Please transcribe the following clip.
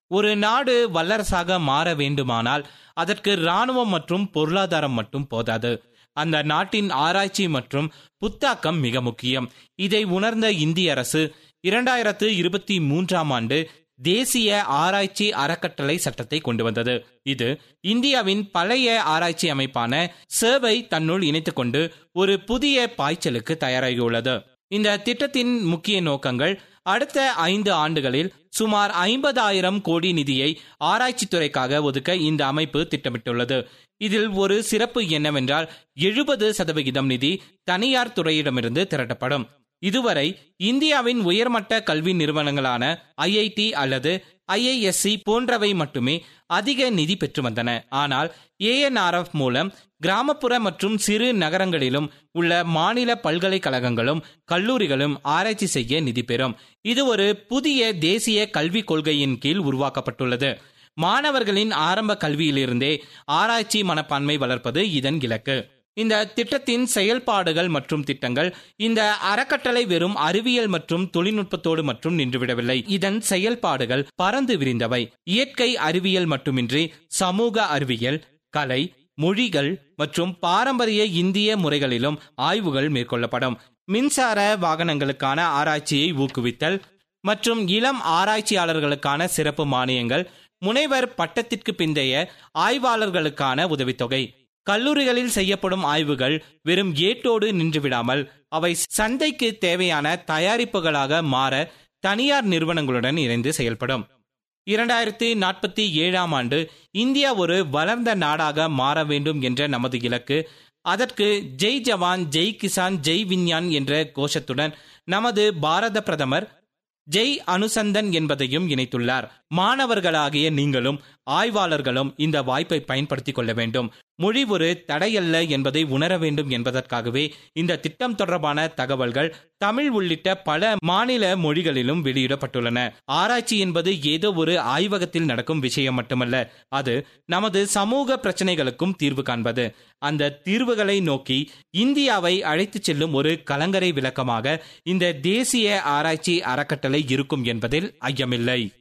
ஒரு நாடு வல்லரசாக மாற வேண்டுமானால் அதற்கு ராணுவம் மற்றும் பொருளாதாரம் மட்டும் போதாது அந்த நாட்டின் ஆராய்ச்சி மற்றும் புத்தாக்கம் மிக முக்கியம் இதை உணர்ந்த இந்திய அரசு இரண்டாயிரத்து இருபத்தி மூன்றாம் ஆண்டு தேசிய ஆராய்ச்சி அறக்கட்டளை சட்டத்தை கொண்டு வந்தது இது இந்தியாவின் பழைய ஆராய்ச்சி அமைப்பான சேவை தன்னுள் இணைத்துக் கொண்டு ஒரு புதிய பாய்ச்சலுக்கு தயாராகியுள்ளது இந்த திட்டத்தின் முக்கிய நோக்கங்கள் அடுத்த ஐந்து ஆண்டுகளில் சுமார் ஐம்பதாயிரம் கோடி நிதியை ஆராய்ச்சித்துறைக்காக ஒதுக்க இந்த அமைப்பு திட்டமிட்டுள்ளது இதில் ஒரு சிறப்பு என்னவென்றால் எழுபது சதவிகிதம் நிதி தனியார் துறையிடமிருந்து திரட்டப்படும் இதுவரை இந்தியாவின் உயர்மட்ட கல்வி நிறுவனங்களான ஐஐடி அல்லது ஐஐஎஸ்சி போன்றவை மட்டுமே அதிக நிதி பெற்று வந்தன ஆனால் ஏஎன்ஆர்எஃப் மூலம் கிராமப்புற மற்றும் சிறு நகரங்களிலும் உள்ள மாநில பல்கலைக்கழகங்களும் கல்லூரிகளும் ஆராய்ச்சி செய்ய நிதி பெறும் இது ஒரு புதிய தேசிய கல்விக் கொள்கையின் கீழ் உருவாக்கப்பட்டுள்ளது மாணவர்களின் ஆரம்ப கல்வியிலிருந்தே ஆராய்ச்சி மனப்பான்மை வளர்ப்பது இதன் இலக்கு இந்த திட்டத்தின் செயல்பாடுகள் மற்றும் திட்டங்கள் இந்த அறக்கட்டளை வெறும் அறிவியல் மற்றும் தொழில்நுட்பத்தோடு மற்றும் நின்றுவிடவில்லை இதன் செயல்பாடுகள் பறந்து விரிந்தவை இயற்கை அறிவியல் மட்டுமின்றி சமூக அறிவியல் கலை மொழிகள் மற்றும் பாரம்பரிய இந்திய முறைகளிலும் ஆய்வுகள் மேற்கொள்ளப்படும் மின்சார வாகனங்களுக்கான ஆராய்ச்சியை ஊக்குவித்தல் மற்றும் இளம் ஆராய்ச்சியாளர்களுக்கான சிறப்பு மானியங்கள் முனைவர் பட்டத்திற்கு பிந்தைய ஆய்வாளர்களுக்கான உதவித்தொகை கல்லூரிகளில் செய்யப்படும் ஆய்வுகள் வெறும் ஏட்டோடு நின்றுவிடாமல் அவை சந்தைக்கு தேவையான தயாரிப்புகளாக மாற தனியார் நிறுவனங்களுடன் இணைந்து செயல்படும் இரண்டாயிரத்தி நாற்பத்தி ஏழாம் ஆண்டு இந்தியா ஒரு வளர்ந்த நாடாக மாற வேண்டும் என்ற நமது இலக்கு அதற்கு ஜெய் ஜவான் ஜெய் கிசான் ஜெய் விஞ்ஞான் என்ற கோஷத்துடன் நமது பாரத பிரதமர் ஜெய் அனுசந்தன் என்பதையும் இணைத்துள்ளார் மாணவர்களாகிய நீங்களும் ஆய்வாளர்களும் இந்த வாய்ப்பை பயன்படுத்திக் கொள்ள வேண்டும் மொழி ஒரு தடையல்ல என்பதை உணர வேண்டும் என்பதற்காகவே இந்த திட்டம் தொடர்பான தகவல்கள் தமிழ் உள்ளிட்ட பல மாநில மொழிகளிலும் வெளியிடப்பட்டுள்ளன ஆராய்ச்சி என்பது ஏதோ ஒரு ஆய்வகத்தில் நடக்கும் விஷயம் மட்டுமல்ல அது நமது சமூக பிரச்சனைகளுக்கும் தீர்வு காண்பது அந்த தீர்வுகளை நோக்கி இந்தியாவை அழைத்துச் செல்லும் ஒரு கலங்கரை விளக்கமாக இந்த தேசிய ஆராய்ச்சி அறக்கட்டளை இருக்கும் என்பதில் ஐயமில்லை